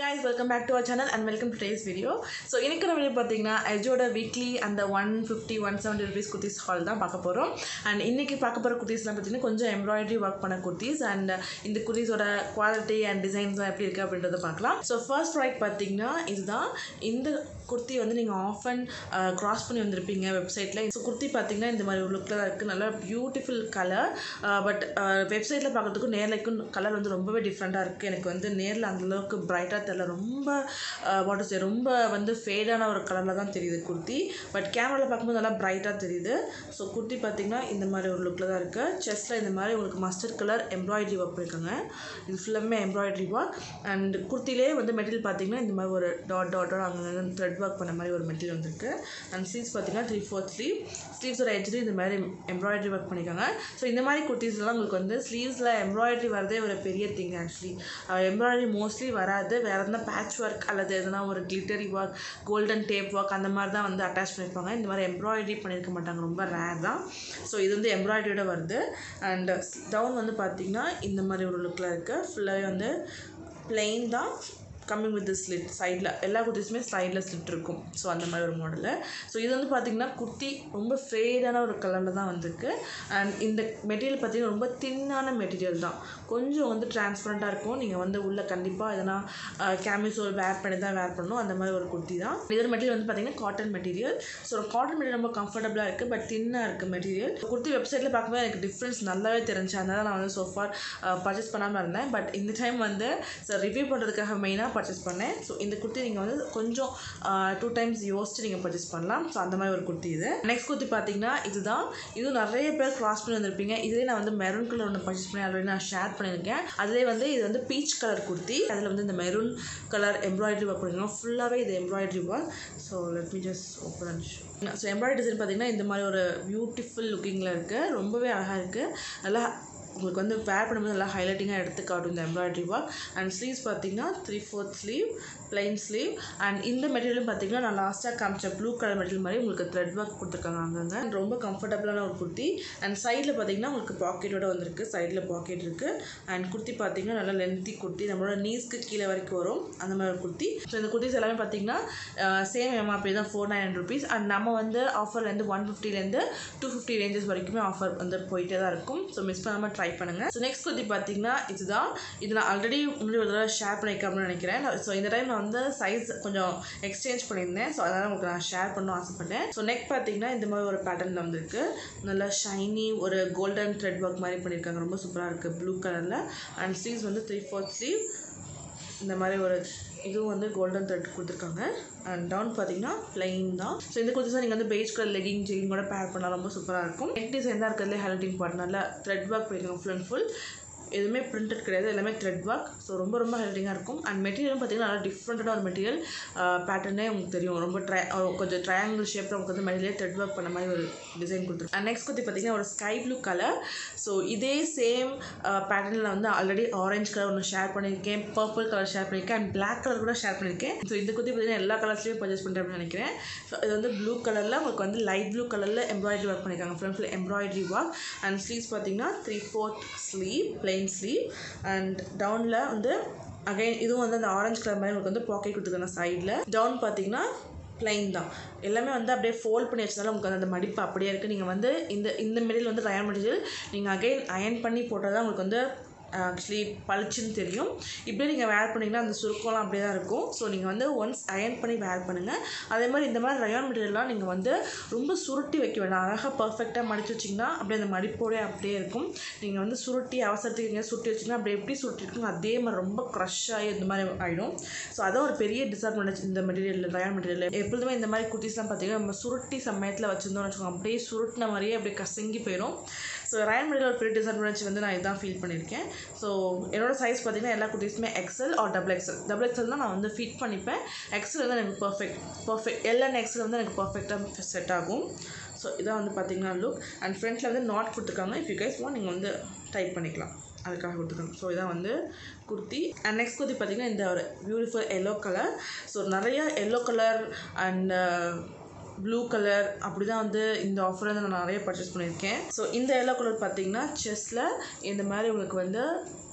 guys welcome back to our channel and welcome today's video so எனக்கு video பார்த்தீங்கன்னா எஜோட weekly அந்த one fifty one seventy rupees kurtis haul தான் பார்க்க போகிறோம் அண்ட் இன்றைக்கி பார்க்க போகிற குர்த்திஸ்லாம் பார்த்தீங்கன்னா கொஞ்சம் எம்ப்ராய்டரி ஒர்க் பண்ண குர்த்திஸ் அண்ட் இந்த குர்த்திஸோட குவாலிட்டி அண்ட் டிசைன்ஸ்லாம் எப்படி இருக்குது அப்படின்றத பார்க்கலாம் ஸோ ஃபர்ஸ்ட் ப்ராடக்ட் பார்த்தீங்கன்னா இதுதான் இந்த குர்த்தி வந்து நீங்கள் ஆஃப் அண்ட் கிராஸ் பண்ணி வந்திருப்பீங்க வெப்சைட்டில் ஸோ குர்த்தி பார்த்தீங்கன்னா இந்த மாதிரி ஒரு லுக்கில் தான் இருக்குது நல்லா பியூட்டிஃபுல் கலர் பட் வெப்சைட்டில் பார்க்குறதுக்கும் நேர்லைக்கும் கலர் வந்து ரொம்பவே டிஃப்ரெண்ட்டாக இருக்குது எனக்கு வந்து நேரில் அந்தளவுக்கு பிரைட்டாக தெரில ரொம்ப வாட்டர் சே ரொம்ப வந்து ஃபேடான ஒரு கலரில் தான் தெரியுது குர்த்தி பட் கேமராவில் பார்க்கும்போது நல்லா பிரைட்டாக தெரியுது ஸோ குர்த்தி பார்த்தீங்கன்னா இந்த மாதிரி ஒரு லுக்கில் தான் இருக்குது செஸ்ட்டில் இந்த மாதிரி உங்களுக்கு மஸ்டர்ட் கலர் எம்ப்ராய்டரி ஒர்க் பண்ணியிருக்காங்க இது ஃபுல்லாமே எம்ப்ராய்டரி ஒர்க் அண்ட் குர்த்திலே வந்து மெட்டீரியல் பார்த்தீங்கன்னா இந்த மாதிரி ஒரு டாட் டாட்டோட அங்கே த்ரெட் ஒர்க் பண்ண மாதிரி ஒரு மெட்டீரியல் வந்திருக்கு அண்ட் ஸ்லீவ்ஸ் பார்த்தீங்கன்னா த்ரீ ஃபோர்த் ஸ்லீவ் ஸ்லீவ்ஸோட எட்ஜ்லேயும் இந்த மாதிரி எம்ப்ராய்டரி ஒர்க் பண்ணியிருக்காங்க ஸோ இந்த மாதிரி குர்த்திஸ்லாம் உங்களுக்கு வந்து ஸ்லீவ்ஸில் எம்ப்ராய்டரி வரதே ஒரு பெரிய திங் ஆக்சுவலி எம்ப்ராய்டரி மோஸ்ட்லி வராது வேறு எதனா பேட்ச் ஒர்க் அல்லது எதனா ஒரு glittery work golden tape work அந்த மாதிரி தான் வந்து அட்டாச் பண்ணியிருப்பாங்க இந்த மாதிரி எம்ப்ராய்டரி பண்ணியிருக்க மாட்டாங்க ரொம்ப ரேர் தான் ஸோ இது வந்து எம்ப்ராய்டரியோட வருது அண்ட் டவுன் வந்து பார்த்திங்கன்னா இந்த மாதிரி ஒரு லுக்கில் இருக்குது ஃபுல்லாகவே வந்து பிளெயின் தான் கம்மிங் வித் ஸ்லிட் சைடில் எல்லா குர்த்திஸுமே சைடில் ஸ்லிட் இருக்கும் ஸோ அந்த மாதிரி ஒரு மாடலு ஸோ இது வந்து பார்த்திங்கன்னா குர்த்தி ரொம்ப ஃபேடான ஒரு கலரில் தான் வந்திருக்கு அண்ட் இந்த மெட்டீரியல் பார்த்திங்கன்னா ரொம்ப தின்னான மெட்டீரியல் தான் கொஞ்சம் வந்து டிரான்ஸ்பரண்ட்டாக இருக்கும் நீங்கள் வந்து உள்ளே கண்டிப்பாக எதனா கேமிசோல் வேர் பண்ணி தான் வேர் பண்ணணும் அந்த மாதிரி ஒரு குர்த்தி தான் இதோட மெட்டீரியல் வந்து பார்த்திங்கன்னா cotton material so cotton material ரொம்ப கம்ஃபர்டபுளாக இருக்குது பட் தின்னாக இருக்குது மெட்டீரியல் குர்த்தி வெப்சைட்டில் பார்க்கும்போது எனக்கு டிஃப்ரென்ஸ் நல்லாவே தெரிஞ்சு அதனால் நான் வந்து சோஃபார் பர்ச்சேஸ் பண்ணாமல் இருந்தேன் பட் இந்த டைம் வந்து ஸோ ரிவ்யூ பண்ணுறதுக்காக மெயினாக பர்ச்சேஸ் பண்ணேன் ஸோ இந்த குர்த்தி நீங்கள் வந்து கொஞ்சம் டூ டைம்ஸ் யோசிச்சு நீங்கள் பர்ச்சேஸ் பண்ணலாம் ஸோ அந்த மாதிரி ஒரு குர்த்தி இது நெக்ஸ்ட் குர்த்தி பார்த்தீங்கன்னா இதுதான் இது நிறைய பேர் கிராஸ் பண்ணி வந்திருப்பீங்க இதுலேயே நான் வந்து மெரூன் கலர் ஒன்று பர்ச்சேஸ் பண்ணி ஆல்ரெடி நான் ஷேர் பண்ணியிருக்கேன் அதிலே வந்து இது வந்து பீச் கலர் குர்த்தி அதில் வந்து இந்த மெரூன் கலர் எம்ப்ராய்டரி ஒர்க் பண்ணிருக்கோம் ஃபுல்லாகவே இது embroidery work so let me just open and show so embroidery design பார்த்தீங்கன்னா இந்த மாதிரி ஒரு பியூட்டிஃபுல் லுக்கிங்கில் இருக்குது ரொம்பவே அழகாக இருக்குது நல்லா உங்களுக்கு வந்து வேர் பண்ணும்போது நல்லா ஹைலைட்டிங்காக எடுத்து காட்டும் இந்த எம்ப்ராய்டரி ஒர்க் அண்ட் ஸ்லீவ்ஸ் பார்த்தீங்கன்னா three fourth sleeve plain sleeve and இந்த மெட்டீரியலும் பார்த்தீங்கன்னா நான் லாஸ்ட்டாக காமிச்ச ப்ளூ கலர் மெட்டீரியல் மாதிரி உங்களுக்கு த்ரெட் ஒர்க் கொடுத்துருக்காங்க அங்கங்கே ரொம்ப கம்ஃபர்டபுளான ஒரு குர்த்தி அண்ட் சைடில் பார்த்தீங்கன்னா உங்களுக்கு பாக்கெட்டோட வந்திருக்கு சைடில் பாக்கெட் இருக்குது அண்ட் குர்த்தி பார்த்தீங்கன்னா நல்லா லென்த்தி குர்த்தி நம்மளோட நீஸ்க்கு கீழே வரைக்கும் வரும் அந்த மாதிரி ஒரு குர்த்தி ஸோ இந்த குர்த்திஸ் எல்லாமே பார்த்தீங்கன்னா சேம் எம்ஆர்பி தான் four nine hundred rupees and நம்ம வந்து ஆஃபர்லேருந்து ஒன் ஃபிஃப்டிலேருந்து டூ ஃபிஃப்டி ரேஞ்சஸ் வரைக்குமே ஆஃபர் வந்து போயிட்டே தான் இருக்கும் ஸோ மிஸ் பண்ணாமல் ட்ரை பண்ணுங்கள் ஸோ நெக்ஸ்ட் குர்த்தி பார்த்தீங்கன்னா இதுதான் இது நான் ஆல்ரெடி முன்னாடி ஒரு தடவை ஷேர் பண்ணியிருக்கேன் அப்படின்னு நினைக்கிறேன் ஸோ இந்த டைம் நான் வந்து சைஸ் கொஞ்சம் எக்ஸ்சேஞ்ச் பண்ணியிருந்தேன் ஸோ அதனால் உங்களுக்கு நான் ஷேர் பண்ண ஆசைப்பட்டேன் ஸோ நெக் பார்த்தீங்கன்னா இந்த மாதிரி ஒரு பேட்டர்னில் வந்திருக்கு நல்லா ஷைனி ஒரு கோல்டன் த்ரெட் ஒர்க் மாதிரி பண்ணியிருக்காங்க ரொம்ப சூப்பராக இருக்குது ப்ளூ கலரில் அண்ட் ஸ்லீவ்ஸ் வந்து த்ரீ ஃபோர்த் ஸ்லீவ் இந்த மாதிரி ஒரு இதுவும் வந்து கோல்டன் த்ரெட் கொடுத்துருக்காங்க அண்ட் டவுன் பார்த்தீங்கன்னா பிளைன் தான் ஸோ இந்த குர்த்திஸாக நீங்கள் வந்து பெய்ஜ் கலர் லெகிங் ஜெகிங் கூட பேர் பண்ணால் ரொம்ப சூப்பராக இருக்கும் நெக் டிசைன் தான் இருக்கிறதுலே ஹைலைட்டிங் பார்ட் நல்லா த்ரெட் ஒர்க் பண்ணியிருக்காங்க ஃபுல் அண்ட் ஃபுல் எதுவுமே பிரிண்டட் கிடையாது எல்லாமே த்ரெட் ஒர்க் ஸோ ரொம்ப ரொம்ப ஹெல்டிங்காக இருக்கும் அண்ட் மெட்டீரியலும் பார்த்தீங்கன்னா நல்லா டிஃப்ரெண்ட்டான ஒரு மெட்டீரியல் பேட்டர்னே உங்களுக்கு தெரியும் ரொம்ப ட்ரை கொஞ்சம் ட்ரையாங்கிள் ஷேப்பில் உங்களுக்கு வந்து மெட்டீரியல் த்ரெட் ஒர்க் பண்ண மாதிரி ஒரு டிசைன் கொடுத்துருக்கு அண்ட் நெக்ஸ்ட் பற்றி பார்த்தீங்கன்னா ஒரு ஸ்கை ப்ளூ கலர் ஸோ இதே சேம் பேட்டர்னில் வந்து ஆல்ரெடி ஆரஞ்ச் கலர் ஒன்று ஷேர் பண்ணியிருக்கேன் பர்பிள் கலர் ஷேர் பண்ணியிருக்கேன் அண்ட் பிளாக் கலர் கூட ஷேர் பண்ணியிருக்கேன் ஸோ இந்த குத்தி பார்த்தீங்கன்னா எல்லா கலர்ஸ்லையும் பர்ச்சேஸ் பண்ணுறேன் அப்படின்னு நினைக்கிறேன் ஸோ இது வந்து ப்ளூ கலரில் உங்களுக்கு வந்து லைட் ப்ளூ கலரில் எம்ப்ராய்டரி ஒர்க் பண்ணியிருக்காங்க front full embroidery work and sleeves பார்த்தீங்கன்னா three fourth sleeve plain sleeve and டவுனில் வந்து அகைன் இதுவும் வந்து அந்த ஆரஞ்சு கலர் மாதிரி உங்களுக்கு வந்து பாக்கெட் கொடுத்துருக்காங்க சைடில் டவுன் பார்த்தீங்கன்னா பிளைன் தான் எல்லாமே வந்து அப்படியே ஃபோல்ட் பண்ணி வச்சதால உங்களுக்கு அந்த மடிப்பு அப்படியே இருக்குது நீங்கள் வந்து இந்த இந்த மெட்டீரியல் வந்து ரயன் மெட்டீரியல் நீங்கள் அகைன் அயன் பண்ணி போட்டால் தான் உங்களுக்கு வந்து ஆக்சுவலி பளிச்சுன்னு தெரியும் இப்படியே நீங்கள் வேர் பண்ணிங்கன்னா அந்த சுருக்கம்லாம் அப்படியே தான் இருக்கும் ஸோ நீங்கள் வந்து ஒன்ஸ் அயன் பண்ணி வேர் பண்ணுங்கள் அதே மாதிரி இந்த மாதிரி ரயான் மெட்டீரியல்லாம் நீங்கள் வந்து ரொம்ப சுருட்டி வைக்க வேண்டாம் அழகாக பர்ஃபெக்டாக மடித்து வச்சிங்கன்னா அப்படியே அந்த மடிப்போடே அப்படியே இருக்கும் நீங்கள் வந்து சுருட்டி அவசரத்துக்கு எங்கேயா சுருட்டி வச்சிங்கன்னா அப்படியே எப்படி சுருட்டி இருக்கும் அதே மாதிரி ரொம்ப க்ரஷ் ஆகி இந்த மாதிரி ஆகிடும் ஸோ அதான் ஒரு பெரிய டிஸ்அட்வான்டேஜ் இந்த மெட்டீரியல் ரயான் மெட்டீரியல் எப்பொழுதுமே இந்த மாதிரி குட்டிஸ்லாம் பார்த்தீங்கன்னா நம்ம சுருட்டி சமயத்தில் வச்சுருந்தோம்னு வச்சுக்கோங்க அப்படியே சுருட்டின மாதிரியே அப்படியே கசங்கி போயிடும் ஸோ ரயான் மெட்டீரியல் ஒரு பெரிய டிஸ்அட்வான்டேஜ் வந்து நான் இதான் ஃபீல் பண்ணியிருக்கேன் ஸோ என்னோடய சைஸ் பார்த்தீங்கன்னா எல்லா குட்டீஸுமே XL or double XL double XL தான் நான் வந்து ஃபிட் பண்ணிப்பேன் எக்ஸல் வந்து எனக்கு perfect perfect L and XL வந்து எனக்கு பர்ஃபெக்டாக செட் ஆகும் ஸோ இதான் வந்து பார்த்தீங்கன்னா லுக் அண்ட் ஃப்ரண்ட்டில் வந்து நாட் கொடுத்துருக்காங்க இஃப் யூ கைஸ் வான் நீங்கள் வந்து டைப் பண்ணிக்கலாம் அதுக்காக கொடுத்துருக்காங்க ஸோ இதான் வந்து குர்த்தி அண்ட் நெக்ஸ்ட் குர்த்தி பார்த்தீங்கன்னா இந்த ஒரு பியூட்டிஃபுல் எல்லோ கலர் ஸோ நிறைய yellow colour and blue colour அப்படி தான் வந்து இந்த ஆஃபர் வந்து நான் நிறைய பர்ச்சேஸ் பண்ணியிருக்கேன் ஸோ இந்த எல்லோ கலர் பார்த்தீங்கன்னா செஸ்ஸில் இந்த மாதிரி உங்களுக்கு வந்து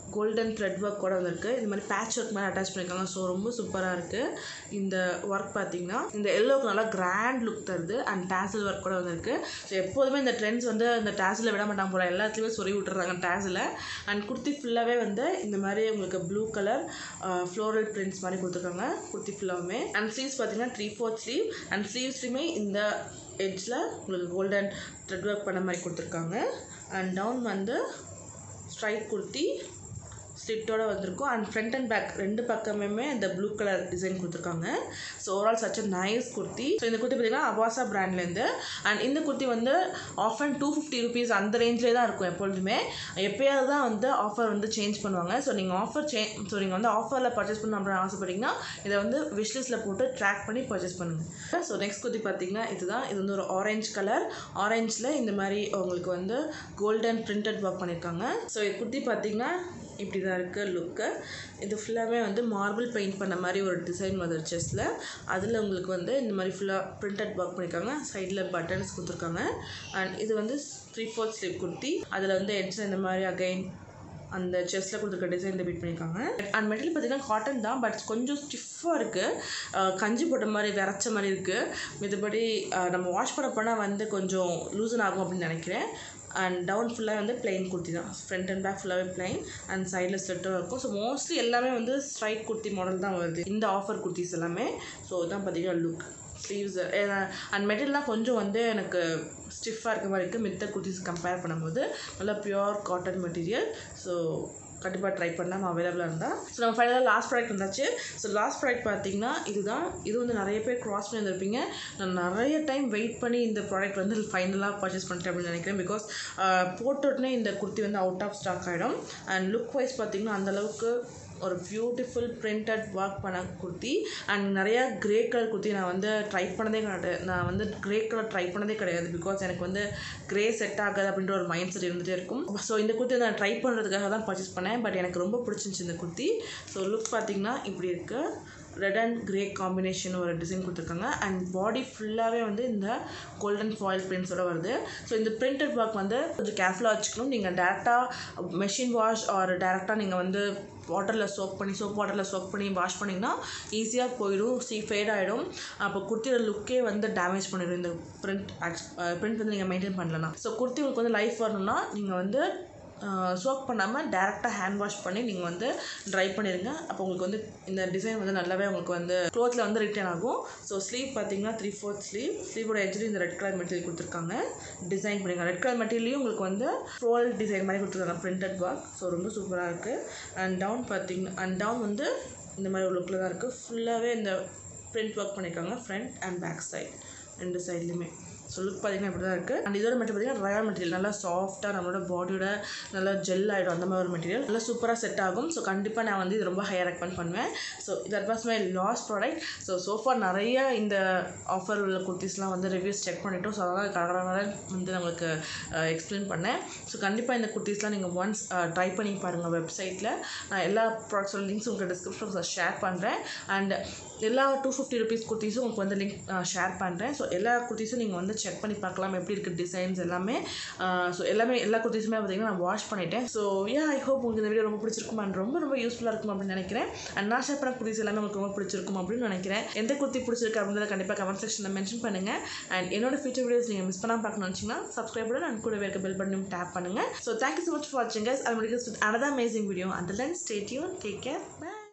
கோல்டன் த்ரெட் ஒர்க் கூட வந்திருக்கு இந்த மாதிரி பேட்ச் ஒர்க் மாதிரி அட்டாச் பண்ணியிருக்காங்க ஸோ ரொம்ப சூப்பராக இருக்குது இந்த ஒர்க் பார்த்தீங்கன்னா இந்த எல்லோவுக்கு நல்லா கிராண்ட் லுக் தருது அண்ட் டேசல் ஒர்க் கூட வந்திருக்கு ஸோ எப்போதுமே இந்த ட்ரெண்ட்ஸ் வந்து இந்த டேசலில் விட மாட்டாங்க போல எல்லாத்துலேயுமே சொறி விட்டுறாங்க டேசலை அண்ட் குர்த்தி ஃபுல்லாகவே வந்து இந்த மாதிரி உங்களுக்கு ப்ளூ கலர் ஃப்ளோரல் பிரிண்ட்ஸ் மாதிரி கொடுத்துருக்காங்க குர்த்தி ஃபுல்லாகவுமே அண்ட் ஸ்லீவ்ஸ் பார்த்தீங்கன்னா த்ரீ ஃபோர்த் ஸ்லீவ் அண்ட் ஸ்லீவ்ஸ்லையுமே இந்த எட்ஜில் உங்களுக்கு கோல்டன் த்ரெட் ஒர்க் பண்ண மாதிரி கொடுத்துருக்காங்க அண்ட் டவுன் வந்து ஸ்ட்ரைட் குர்த்தி ஸ்லிட்டோட வந்திருக்கும் அண்ட் ஃப்ரண்ட் அண்ட் பேக் ரெண்டு பக்கமுமே இந்த ப்ளூ கலர் டிசைன் கொடுத்துருக்காங்க so overall such nice kurti so இந்த குர்த்தி பார்த்தீங்கன்னா அவாசா பிராண்ட்லேருந்து அண்ட் இந்த குர்த்தி வந்து off and two fifty rupees அந்த ரேஞ்சிலே தான் இருக்கும் எப்பொழுதுமே எப்பயாவது தான் வந்து ஆஃபர் வந்து சேஞ்ச் பண்ணுவாங்க ஸோ நீங்கள் ஆஃபர் சே ஸோ நீங்கள் வந்து ஆஃபரில் பர்ச்சேஸ் பண்ணணும் அப்படின்னு ஆசைப்பட்டீங்கன்னா இதை வந்து விஷ்லிஸ்ட்டில் போட்டு ட்ராக் பண்ணி பர்ச்சேஸ் பண்ணுங்கள் ஸோ நெக்ஸ்ட் குர்த்தி பார்த்தீங்கன்னா இதுதான் இது வந்து ஒரு ஆரஞ்சு கலர் ஆரஞ்சில் இந்த மாதிரி உங்களுக்கு வந்து கோல்டன் பிரிண்டட் ஒர்க் பண்ணியிருக்காங்க ஸோ குர்த்தி பார்த்தீங்கன்னா இப்படி தான் இருக்குது லுக்கு இது ஃபுல்லாகவே வந்து மார்பிள் பெயிண்ட் பண்ண மாதிரி ஒரு டிசைன் வந்து செஸ்ஸில் அதில் உங்களுக்கு வந்து இந்த மாதிரி ஃபுல்லாக பிரிண்டட் ஒர்க் பண்ணியிருக்காங்க சைடில் பட்டன்ஸ் கொடுத்துருக்காங்க அண்ட் இது வந்து த்ரீ ஃபோர்த் ஸ்லீவ் குர்த்தி அதில் வந்து எட்ஜில் இந்த மாதிரி அகைன் அந்த செஸ்ட்டில் கொடுத்துருக்க டிசைன் ரிப்பீட் பண்ணியிருக்காங்க அண்ட் மெட்டீரியல் பார்த்தீங்கன்னா காட்டன் தான் பட் கொஞ்சம் ஸ்டிஃபாக இருக்குது கஞ்சி போட்ட மாதிரி விரைச்ச மாதிரி இருக்குது மித்தபடி அஹ், நம்ம வாஷ் பண்ண போனால் வந்து கொஞ்சம் லூசன் ஆகும் அப்படின்னு நினைக்கிறேன் அண்ட் டவுன் ஃபுல்லாக வந்து plain குர்த்தி தான் ஃப்ரண்ட் அண்ட் பேக் ஃபுல்லாகவே plain அண்ட் சைடில் ஸ்லிட்டும் இருக்கும் ஸோ மோஸ்ட்லி எல்லாமே வந்து ஸ்ட்ரைட் குர்த்தி மாடல் தான் வருது இந்த ஆஃபர் குர்த்திஸ் எல்லாமே ஸோ இதான் பார்த்தீங்கன்னா லுக் ஸ்லீவ்ஸ் அண்ட் மெட்டீரியல்லாம் கொஞ்சம் வந்து எனக்கு ஸ்டிஃபாக இருக்க மாதிரி இருக்குது மித்த குர்த்திஸ் கம்பேர் பண்ணும்போது நல்லா பியூர் காட்டன் மெட்டீரியல் ஸோ கண்டிப்பாக ட்ரை பண்ணலாம் அவைலபிளாக இருந்தால் ஸோ நம்ம ஃபைனலாக லாஸ்ட் ப்ராடக்ட் வந்தாச்சு ஸோ லாஸ்ட் ப்ராடக்ட் பார்த்தீங்கன்னா இதுதான் இது வந்து நிறைய பேர் க்ராஸ் பண்ணி வந்திருப்பீங்க நான் நிறைய டைம் வெயிட் பண்ணி இந்த ப்ராடக்ட் வந்து ஃபைனலாக பர்ச்சேஸ் பண்ணிட்டேன் அப்படின்னு நினைக்கிறேன் பிகாஸ் போட்ட உடனே இந்த குர்த்தி வந்து அவுட் ஆஃப் ஸ்டாக் ஆகிடும் அண்ட் லுக் வைஸ் பார்த்தீங்கன்னா அந்தளவுக்கு ஒரு பியூட்டிஃபுல் பிரிண்டட் ஒர்க் பண்ண குர்த்தி அண்ட் நிறையா கிரே கலர் குர்த்தி நான் வந்து ட்ரை பண்ணதே கிடையாது நான் வந்து கிரே கலர் ட்ரை பண்ணதே கிடையாது பிகாஸ் எனக்கு வந்து கிரே செட் ஆகாது அப்படின்ற ஒரு மைண்ட் செட் இருந்துகிட்டே இருக்கும் ஸோ இந்த குர்த்தி நான் ட்ரை பண்ணுறதுக்காக தான் பர்ச்சேஸ் பண்ணேன் பட் எனக்கு ரொம்ப பிடிச்சிருந்துச்சி இந்த குர்த்தி ஸோ லுக் பார்த்தீங்கன்னா இப்படி இருக்குது ரெட் அண்ட் கிரே காம்பினேஷன் ஒரு டிசைன் கொடுத்துருக்காங்க அண்ட் பாடி ஃபுல்லாகவே வந்து இந்த கோல்டன் ஃபாயில் பிரிண்ட்ஸோட வருது ஸோ இந்த பிரிண்டட் ஒர்க் வந்து கொஞ்சம் கேர்ஃபுல்லாக வச்சுக்கணும் நீங்கள் டேரெக்டாக மெஷின் வாஷ் ஆர் டேரெக்டாக நீங்கள் வந்து வாட்டரில் சோப் பண்ணி சோப் வாட்டரில் சோப் பண்ணி வாஷ் பண்ணிங்கன்னா ஈஸியாக போயிடும் சீ ஃபேட் ஆகிடும் அப்போ குர்த்தியோட லுக்கே வந்து டேமேஜ் பண்ணிடும் இந்த பிரிண்ட் பிரிண்ட் வந்து நீங்கள் மெயின்டைன் பண்ணலன்னா ஸோ குர்த்தி உங்களுக்கு வந்து லைஃப் வரணும்னா நீங்கள் வந்து சோக் பண்ணாமல் டேரெக்டாக ஹேண்ட் வாஷ் பண்ணி நீங்கள் வந்து ட்ரை பண்ணிடுங்க அப்போ உங்களுக்கு வந்து இந்த டிசைன் வந்து நல்லாவே உங்களுக்கு வந்து க்ளோத்தில் வந்து ரிட்டர்ன் ஆகும் ஸோ ஸ்லீவ் பார்த்தீங்கன்னா த்ரீ ஃபோர்த் ஸ்லீவ் ஸ்லீவோட எட்ஜில் இந்த ரெட் கலர் மெட்டீரியல் கொடுத்துருக்காங்க டிசைன் பண்ணிருக்காங்க ரெட் கலர் மெட்டீரியலையும் உங்களுக்கு வந்து ஃப்ரோல் டிசைன் மாதிரி கொடுத்துருக்காங்க பிரிண்டட் ஒர்க் ஸோ ரொம்ப சூப்பராக இருக்குது அண்ட் டவுன் பார்த்தீங்கன்னா அண்ட் டவுன் வந்து இந்த மாதிரி ஒரு லுக்கில் தான் இருக்குது ஃபுல்லாகவே இந்த பிரிண்ட் ஒர்க் பண்ணியிருக்காங்க ஃப்ரண்ட் அண்ட் பேக் சைட் ரெண்டு சைட்லையுமே ஸோ லுக் பார்த்தீங்கன்னா இப்படி தான் இருக்குது அண்ட் இதோட மெட்டீரியல் பார்த்தீங்கன்னா ரயால் மெட்டீரியல் நல்லா சாஃப்ட்டாக நம்மளோட பாடியோட நல்லா ஜெல் ஆகிடும் அந்த மாதிரி ஒரு மெட்டீரியல் நல்லா சூப்பராக செட் ஆகும் ஸோ கண்டிப்பாக நான் வந்து இது ரொம்ப ஹையாக ரெக்கமெண்ட் பண்ணுவேன் so that was my last product so so for நிறைய இந்த ஆஃபர் உள்ள குர்த்திஸ்லாம் வந்து ரிவ்யூஸ் செக் பண்ணிட்டோம் ஸோ அதனால் கடற்கரை வந்து நம்மளுக்கு எக்ஸ்பிளைன் பண்ணேன் ஸோ கண்டிப்பாக இந்த குர்த்திஸ்லாம் நீங்கள் ஒன்ஸ் ட்ரை பண்ணி பாருங்கள் வெப்சைட்டில் நான் எல்லா ப்ராடக்ட்ஸோட லிங்க்ஸ் உங்களுக்கு டிஸ்கிரிப்ஷன் ஷேர் பண்ணுறேன் அண்ட் எல்லா டூ ஃபிஃப்டி ருபீஸ் குர்த்திஸும் உங்களுக்கு வந்து லிங்க் ஷேர் பண்ணுறேன் ஸோ எல்லா குர்த்திஸும் நீங்கள் வந்து செக் பண்ணி பார்க்கலாம் எப்படி இருக்குது டிசைன்ஸ் எல்லாமே ஸோ எல்லாமே எல்லா குர்த்திஸுமே பார்த்தீங்கன்னா நான் வாஷ் பண்ணிட்டேன் ஸோ யா ஐ ஹோப் உங்களுக்கு இந்த வீடியோ ரொம்ப பிடிச்சிருக்கும் அண்ட் ரொம்ப ரொம்ப யூஸ்ஃபுல்லாக இருக்கும் அப்படின்னு நினைக்கிறேன் அண்ட் நான் ஷேர் பண்ண குர்த்திஸ் எல்லாமே உங்களுக்கு ரொம்ப பிடிச்சிருக்கும் அப்படின்னு நினைக்கிறேன் எந்த குர்த்தி பிடிச்சிருக்கு அப்படின்றத கண்டிப்பாக கமெண்ட் செக்ஷனில் மென்ஷன் பண்ணுங்கள் அண்ட் என்னோட ஃபியூச்சர் வீடியோஸ் நீங்கள் மிஸ் பண்ணாமல் பார்க்கணும்னு வச்சிங்கன்னா சப்ஸ்கிரைப் பண்ணி அண்ட் கூட இருக்க பெல் பட்டனும் டேப் பண்ணுங்கள் so thank you so much for வாட்சிங் guys. I'll meet you with another amazing video. Until then, stay tuned. Take care. Bye.